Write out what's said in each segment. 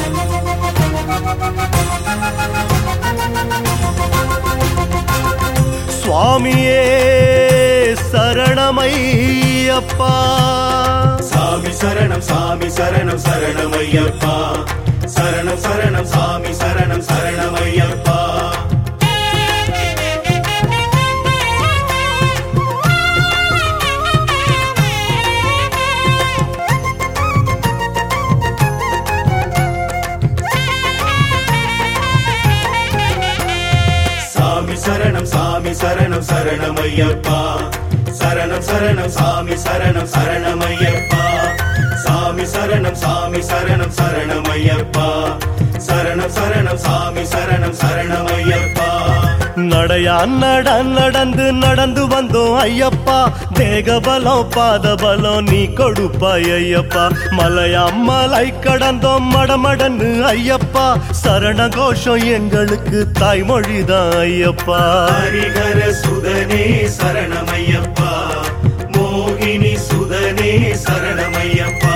சுவாமியே சரணமையப்பா சாமி சரணம் சாமி சரணம் சரணமையப்பா சரணம் சரணம் சாமி சரணம் சரணமையப்பா சாமி சரணம் சாமி சரணம் சரணமையப்பா சரணம் சரணம் சாமி சரணம் சரணமையப்பா சாமி சரணம் சாமி சரணம் சரணமையப்பா சரணம் சரணம் சாமி சரணம் சரணமையப்பா நடையா நட நடந்து நடந்து வந்தோம் ஐயப்பா தேக பலம் பாத பலம் நீ கொடுப்பாய் ஐயப்பா மலையா மலை கடந்தோம் மடமடன்னு ஐயப்பா சரண கோஷம் எங்களுக்கு தாய்மொழிதான் ஐயப்பா ஹரிஹர சுதனே சரணமையப்பா மோகினி சுதனே சரணமையப்பா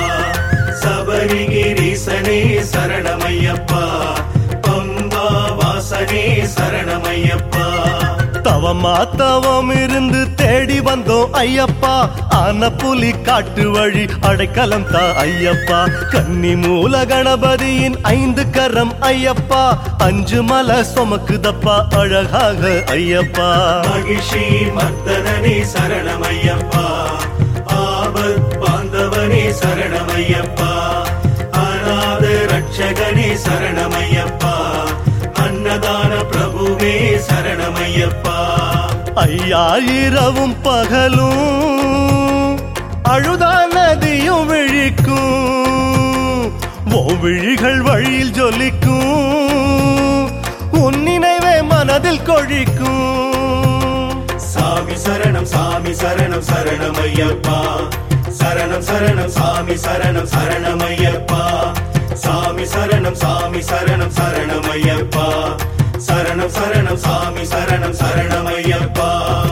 சபரிகிரீசனே சரணமையப்பா பம்பா வாசனே சரணமையப்பா தவமா தவம் இருந்து தேடி வந்தோம் ஐயப்பா ஆன புலி காட்டு வழி அடைக்கலம் தா ஐயப்பா கன்னி மூல கணபதியின் ஐந்து கரம் ஐயப்பா அஞ்சு மலை சுமக்குதப்பா அழகாக ஐயப்பா மகிஷி மர்தனே சரணமையப்பா ஆபத் பாந்தவனே சரணமையப்பா அநாத ரட்சகனே சரணமையப்பா அன்னதான பிரபுவே சரணமையப்பா ஐயா இரவும் பகலும் அழுதா நதியும் விழிக்கும் ஓ விழிகள் வழியில் ஜொலிக்கும் உன் நினைவே மனதில் கொழிக்கும் சாமி சரணம் சாமி சரணம் சரணமையப்பா சரணம் சரணம் சாமி சரணம் சரணமையப்பா சாமி சரணம் சாமி சரணம் சரணமையப்பா சரணம் சரணம் சாமி சரணம் சரணமையப்பா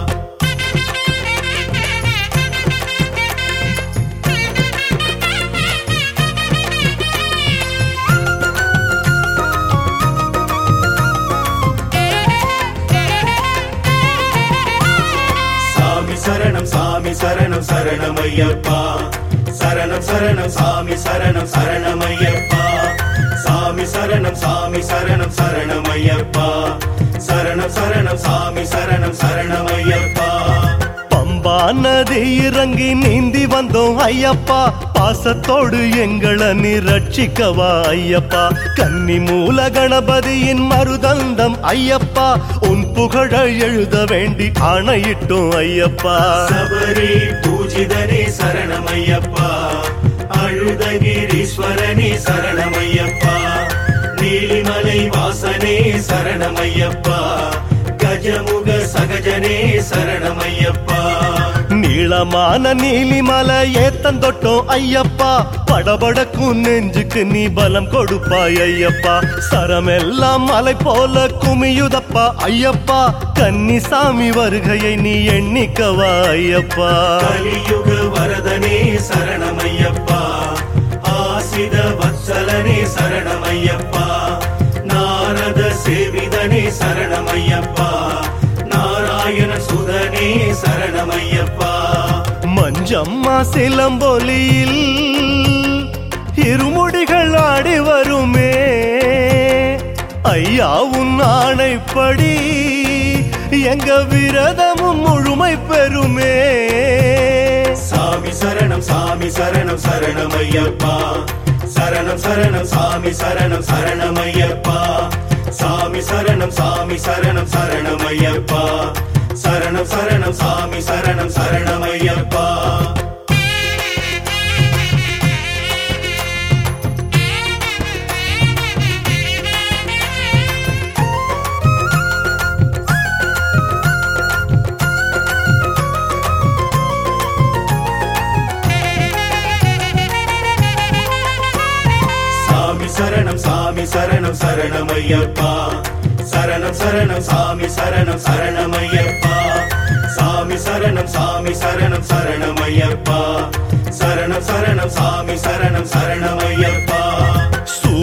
சாமி சரணம் சாமி சரணம் சரணமையப்பா சரணம் சரணம் சாமி சரணம் சரணமையப்பா சாமி சரணம் சாமி சரணம் சரணமையப்பா சரணம் சரணம் சாமி சரணம் சரணமையப்பா பம்பா நதி இறங்கி நீந்தி வந்தோம் ஐயப்பா பாசத்தோடு எங்களை நீ ரட்சிக்கவா ஐயப்பா கன்னி மூல கணபதியின் மருதந்தம் ஐயப்பா உன் புகழ எழுத வேண்டி ஆணையிட்டோம் ஐயப்பா சபரி பூஜிதனே சரணமையப்பா அழுதகிரீஸ்வரனே சரணமையப்பா நீலிமலை வாசனே சரணமையப்பா கஜமுக சகஜனே சரணமையப்பா நீளமான நீலிமலை ஏத்தந்தொட்டோம் ஐயப்பா படபடக்கும் நெஞ்சுக்கு நீ பலம் கொடுப்பாய் ஐயப்பா சரமெல்லாம் மலை போல குமியுதப்பா ஐயப்பா கன்னிசாமி வருகையை நீ எண்ணிக்கவா ஐயப்பா கலியுக வரதனே சரணமையப்பா ஆசித வத்சலனே சரணமையப்பா நாரத சேவிதனே சரணமையப்பா நாராயண சுதனே சரணமையப்பா மஞ்சம்மா சிலம்பொலியில் இருமுடிகள் ஆடி வருமே ஐயா உன் ஆணைப்படி எங்க விரதமும் முழுமை பெறுமே சாமி சரணம் சாமி சரணம் சரணமையப்பா சரணம் சரணம் சாமி சரணம் சரணமையப்பா சாமி சரணம் சாமி சரணம் சரணமையப்பா சரணம் சரணம் சாமி சரணம் சரணமையப்பா சாமி சரணம் சாமி சரணம் சரணமையப்பா சரணம் சரணம் சாமி சரணம் சரணமையப்பா சாமி சரணம் சாமி சரணம் சரணமையப்பா சரணம் சரணம் சாமி சரணம் சரணமையப்பா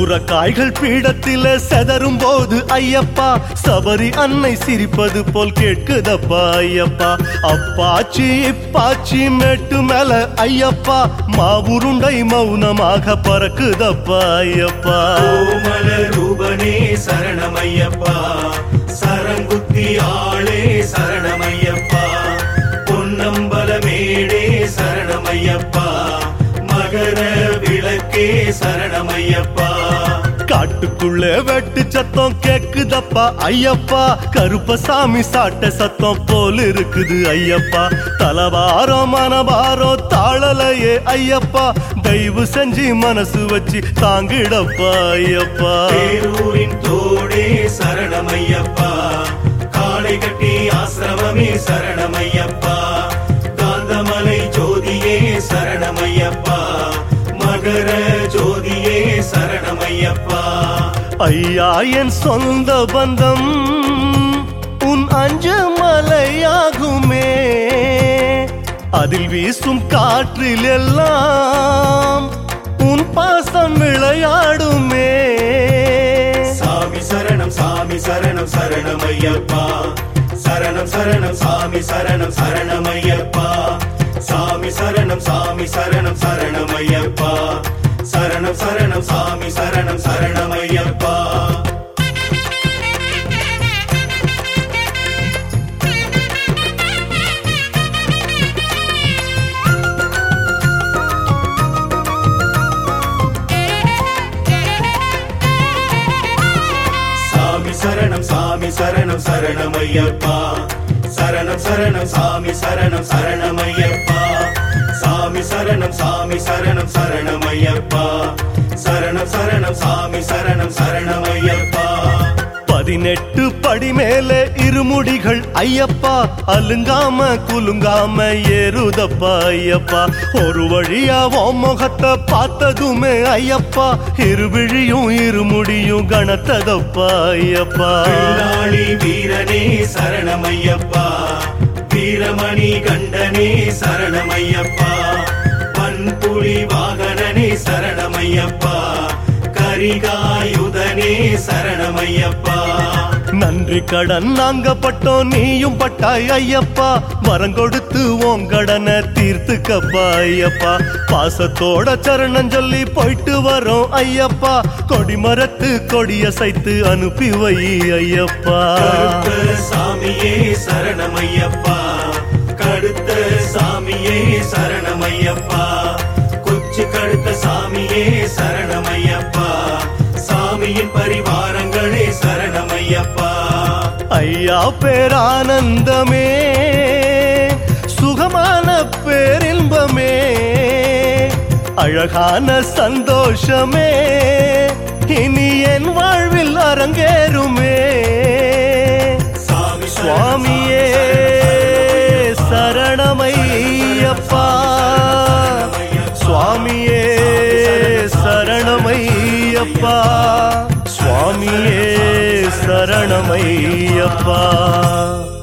சுரக்காய்கள் பீடத்தில செதறும் போது ஐயப்பா சபரி அன்னை சிரிப்பது போல் கேட்குதப்பா ஐயப்பா அப்பாச்சி இப்பாச்சி மேட்டு மேல ஐயப்பா மாவுருண்டை மௌனமாக பறக்குதப்பா ஐயப்பா கோமல ரூபனே சரணமையப்பா சரங்குத்தி ஆளே சரணமையப்பா பொன்னம்பல மேடே சரணமையப்பா மகர விளக்கே சரணமையப்பா காட்டுக்குள்ள வெட்டு சத்தம் கேக்குதப்பா ஐயப்பா கருப்பசாமி சாட்ட சத்தம் போல் இருக்குது ஐயப்பா தலவாரம் மனபாரம் தாழலையே ஐயப்பா தயவு செஞ்சு மனசு வச்சு தாங்கிடப்பா ஐயப்பா பேரூரின் தோடே சரணமையப்பா காளை கட்டி ஆசிரமமே சரணமையப்பா காந்தமலை ஜோதியே சரணமையப்பா மகர ஜோதியே சரணமையப்பா ஐயா என் சொந்த பந்தம் உன் அஞ்சு மலையாகுமே அதில் வீசும் காற்றில் எல்லாம் உன் பாசம் விளையாடுமே சாமி சரணம் சாமி சரணம் சரணமையப்பா சரணம் சரணம் சாமி சரணம் சரணமையப்பா சாமி சரணம் சாமி சரணம் சரணமையப்பா சரணம் சரணம் சாமி சரணம் சரணமையப்பா சாமி சரணம் சாமி சரணம் சரணமையப்பா சரணம் சரணம் சாமி சரணம் சரணமையப்பா சாமி சரணம் சாமி சரணம் சரணமையப்பா சரணம் சரணம் சாமி சரணம் சரணமையப்பா பதினெட்டு படி மேலே இருமுடிகள் ஐயப்பா அலுங்காம குலுங்காம ஏறுதப்பா ஐயப்பா ஒரு வழியா உன் முகத்தை பார்த்ததுமே ஐயப்பா இருவிழியும் இருமுடியும் கணத்ததப்பா ஐயப்பா பிள்ளாளி வீரனே சரணமையப்பா வீரமணி கண்டனே சரணமையப்பா பன்புலி வாகனனே சரணமையப்பா கரிகாயுதனே சரணமையப்பா நன்றி கடன் நாங்க பட்டோம் நீயும் பட்டாய் ஐயப்பா வரம் கொடுத்து உன் கடனை தீர்த்துக்கப்பா ஐயப்பா பாசத்தோட சரணம் சொல்லி போயிட்டு வரோம் ஐயப்பா கொடிமரத்து கொடிய சைத்து அனுப்பி வை ஐயப்பா கருத்த சாமியே சரணமையப்பா கடுத்த சாமியே சரணமையப்பா கொச்சு கடுத்த சாமியே சரணமையப்பா சாமியின் பரிவாரங்களே சரணமையப்பா ஐயா பேரானந்தமே சுகமான பேரின்பமே அழகான சந்தோஷமே இனி என் வாழ்வில் அரங்கேறுமே சாமி சுவாமியே சரணமையப்பா சுவாமியே சரணமையப்பா சுவாமியே சரணமையப்பா